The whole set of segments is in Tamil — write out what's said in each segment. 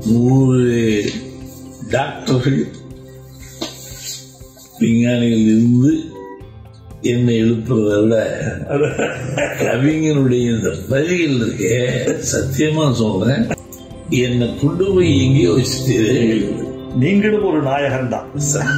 நூறு டாக்டர்கள் விஞ்ஞானிகள் இருந்து என்னை எழுப்புறதை விட கவிஞனுடைய இந்த பதிகள் இருக்கே சத்தியமா சொல்றேன் என்னை கொண்டு போய் எங்கேயோ வச்சுட்டு நீங்களும் ஒரு நாயகன் தான்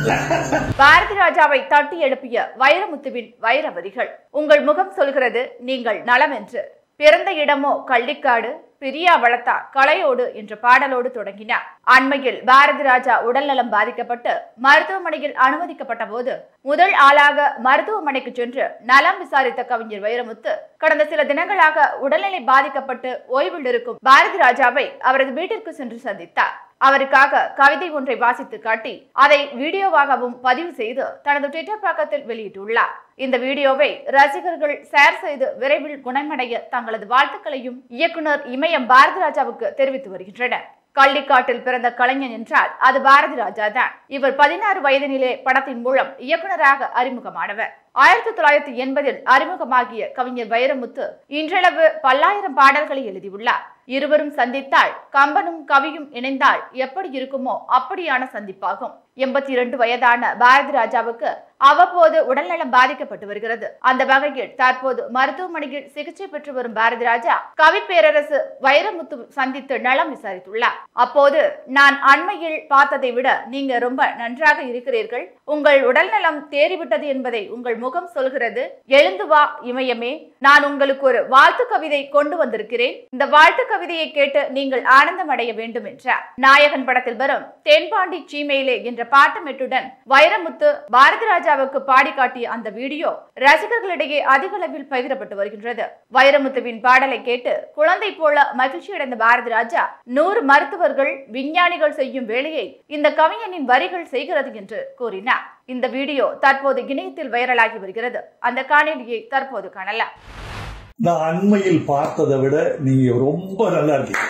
பாரதி ராஜாவை தட்டி எழுப்பிய வைரமுத்துவின் வைர வரிகள் உங்கள் முகம் சொல்கிறது நீங்கள் நலம் என்று பிறந்த இடமோ கள்ளிக்காடு பிரியா வளத்தா கலையோடு என்ற பாடலோடு தொடங்கினார் அண்மையில் பாரதி ராஜா உடல்நலம் பாதிக்கப்பட்டு மருத்துவமனையில் அனுமதிக்கப்பட்ட போது முதல் ஆளாக மருத்துவமனைக்கு சென்று நலம் விசாரித்த கவிஞர் வைரமுத்து கடந்த சில தினங்களாக உடல்நிலை பாதிக்கப்பட்டு ஓய்வில் இருக்கும் பாரதி ராஜாவை அவரது வீட்டிற்கு சென்று சந்தித்தார் அவருக்காக கவிதை ஒன்றை வாசித்து காட்டி அதை வீடியோவாகவும் பதிவு செய்து தனது ட்விட்டர் பக்கத்தில் வெளியிட்டுள்ளார் இந்த வீடியோவை ரசிகர்கள் ஷேர் செய்து விரைவில் குணமடைய தங்களது வாழ்த்துக்களையும் இயக்குனர் இமயம் பாரதி ராஜாவுக்கு தெரிவித்து வருகின்றனர் கள்ளிக்காட்டில் பிறந்த கலைஞன் என்றால் அது பாரதி ராஜா தான் இவர் பதினாறு வயதினிலே படத்தின் மூலம் இயக்குனராக அறிமுகமானவர் ஆயிரத்தி தொள்ளாயிரத்தி எண்பதில் அறிமுகமாகிய கவிஞர் வைரமுத்து இன்றளவு பல்லாயிரம் பாடல்களை எழுதியுள்ளார் இருவரும் சந்தித்தால் கம்பனும் கவியும் இணைந்தால் எப்படி இருக்குமோ அப்படியான சந்திப்பாகும் எண்பத்தி இரண்டு வயதான பாரதி ராஜாவுக்கு அவ்வப்போது உடல்நலம் பாதிக்கப்பட்டு வருகிறது அந்த வகையில் தற்போது மருத்துவமனையில் சிகிச்சை பெற்று வரும் பாரதி ராஜா கவி பேரரசு வைரமுத்து சந்தித்து நலம் விசாரித்துள்ளார் அப்போது நான் அண்மையில் பார்த்ததை விட நீங்க ரொம்ப நன்றாக இருக்கிறீர்கள் உங்கள் உடல்நலம் தேறிவிட்டது என்பதை உங்கள் முகம் சொல்கிறது எழுந்து வா இமயமே நான் உங்களுக்கு ஒரு வாழ்த்து கவிதை கொண்டு வந்திருக்கிறேன் இந்த வாழ்த்து கவிதையை கேட்டு நீங்கள் ஆனந்தம் அடைய வேண்டும் என்றார் நாயகன் படத்தில் வரும் தென்பாண்டி சீமையிலே என்ற பாட்டமெட்டுடன் வைரமுத்து பாரதி ராஜாவுக்கு பாடி காட்டிய அந்த வீடியோ ரசிகர்களிடையே அதிக அளவில் பகிரப்பட்டு வருகின்றது வைரமுத்துவின் பாடலை கேட்டு குழந்தை போல மகிழ்ச்சியடைந்த பாரதி ராஜா நூறு மருத்துவர்கள் விஞ்ஞானிகள் செய்யும் வேலையை இந்த கவிஞனின் வரிகள் செய்கிறது என்று கூறினார் இந்த வீடியோ தற்போது இணையத்தில் வைரலாகி வருகிறது அந்த காணொலியை தற்போது காணலாம் நான் அண்மையில் பார்த்ததை விட நீங்க ரொம்ப நல்லா இருக்கீங்க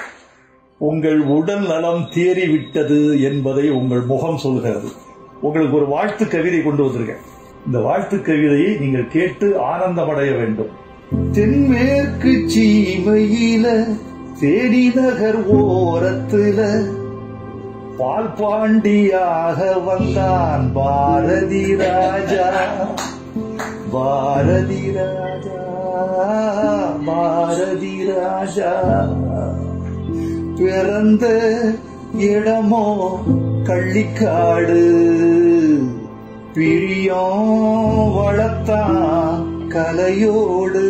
உங்கள் உடல் நலம் தேறிவிட்டது என்பதை உங்கள் முகம் சொல்கிறது உங்களுக்கு ஒரு வாழ்த்து கவிதை கொண்டு வந்திருக்கேன் இந்த வாழ்த்து கவிதையை நீங்கள் கேட்டு ஆனந்தமடைய வேண்டும் தென்மேற்கு சீமையில தேடி நகர் ஓரத்துல பால் பாண்டியாக வந்தான் பாரதி ராஜா பாரதி ராஜா பாரதி ராஜா பிறந்த இடமோ கள்ளிக்காடு பிரியம் வளர்த்தான் கலையோடு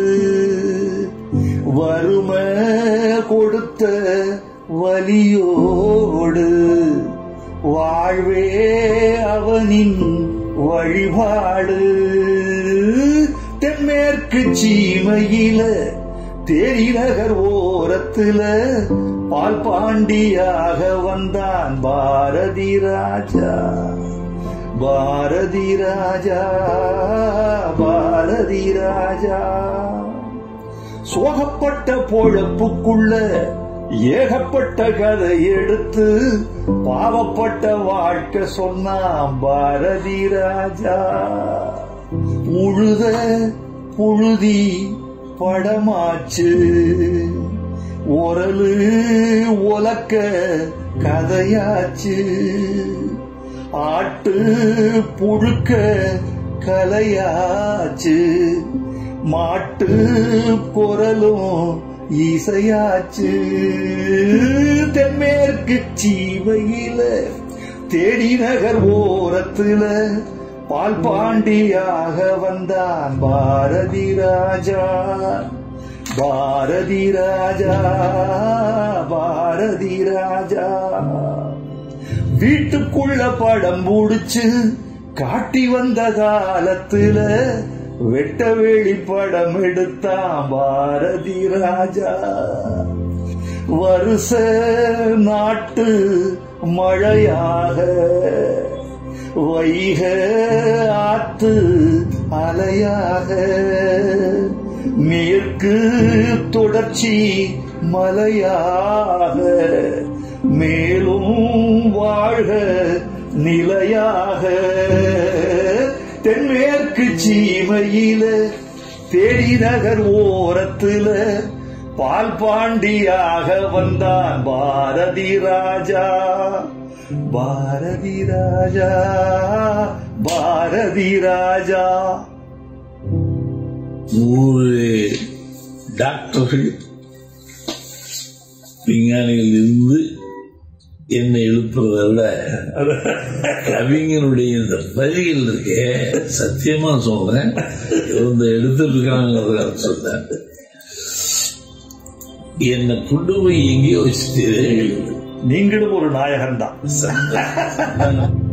வறுமை கொடுத்த வலியோடு வாழ்வே அவனின் வழிபாடு தென்மேற்கு சீமையில தேரிநகர் ஓரத்துல பால் பாண்டியாக வந்தான் பாரதி ராஜா பாரதி ராஜா பாரதி ராஜா சோகப்பட்ட பொழப்புக்குள்ள ஏகப்பட்ட கதை எடுத்து பாவப்பட்ட வாழ்க்கை சொன்னான் பாரதி ராஜா உழுத புழுதி படமாச்சு உரலு உலக்க கதையாச்சு ஆட்டு புழுக்க கலையாச்சு மாட்டு குரலும் இசையாச்சு தென்மேற்கு சீவையில தேடி நகர் ஓரத்துல பால் பாண்டியாக வந்தான் பாரதி ராஜா பாரதி ராஜா பாரதி ராஜா வீட்டுக்குள்ள படம் முடிச்சு காட்டி வந்த காலத்துல வெட்ட வெளி படம் எடுத்தான் பாரதி ராஜா வருஷ நாட்டு மழையாக வைக ஆத்து அலையாக மேற்கு தொடர்ச்சி மலையாக மேலும் வாழ்க நிலையாக தென்மேற்கு சீமையில தேடி நகர் ஓரத்துல பால் பாண்டியாக வந்தான் பாரதி ராஜா பாரதி ராஜா பாரதி ராஜா நூறு டாக்டர்கள் விஞ்ஞானிகள் இருந்து என்னை எழுப்புறதை விட கவிஞனுடைய இந்த வரிகள் இருக்கே சத்தியமா சொல்றேன் இவங்க எடுத்துட்டு இருக்காங்கிறத சொல்றேன் என்னை கொண்டு போய் எங்கேயோ வச்சுட்டு நீங்களும் ஒரு நாயகன் தான்